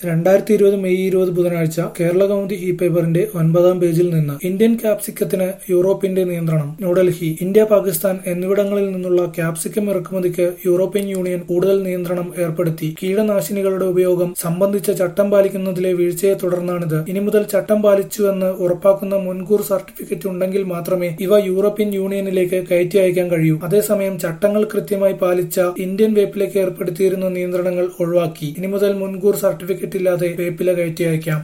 രണ്ടായിരത്തി ഇരുപത് മെയ് ഇരുപത് ബുധനാഴ്ച കേരള കൗമുദി ഇ പേപ്പറിന്റെ ഒൻപതാം പേജിൽ നിന്ന് ഇന്ത്യൻ ക്യാപ്സിക്കത്തിന് യൂറോപ്പിന്റെ നിയന്ത്രണം ന്യൂഡൽഹി ഇന്ത്യ പാകിസ്ഥാൻ എന്നിവിടങ്ങളിൽ നിന്നുള്ള ക്യാപ്സിക്കം ഇറക്കുമതിക്ക് യൂറോപ്യൻ യൂണിയൻ കൂടുതൽ നിയന്ത്രണം ഏർപ്പെടുത്തി കീടനാശിനികളുടെ ഉപയോഗം സംബന്ധിച്ച ചട്ടം പാലിക്കുന്നതിലെ വീഴ്ചയെ തുടർന്നാണിത് ഇനി മുതൽ ചട്ടം പാലിച്ചുവെന്ന് ഉറപ്പാക്കുന്ന മുൻകൂർ സർട്ടിഫിക്കറ്റ് ഉണ്ടെങ്കിൽ മാത്രമേ ഇവ യൂറോപ്യൻ യൂണിയനിലേക്ക് കയറ്റി അയക്കാൻ കഴിയൂ അതേസമയം ചട്ടങ്ങൾ കൃത്യമായി പാലിച്ച ഇന്ത്യൻ വേപ്പിലേക്ക് ഏർപ്പെടുത്തിയിരുന്ന നിയന്ത്രണങ്ങൾ ഒഴിവാക്കി ഇനി മുതൽ മുൻകൂർ സർട്ടിഫിക്കറ്റ് ഇല്ലാതെ വേപ്പില കയറ്റി അയക്കാം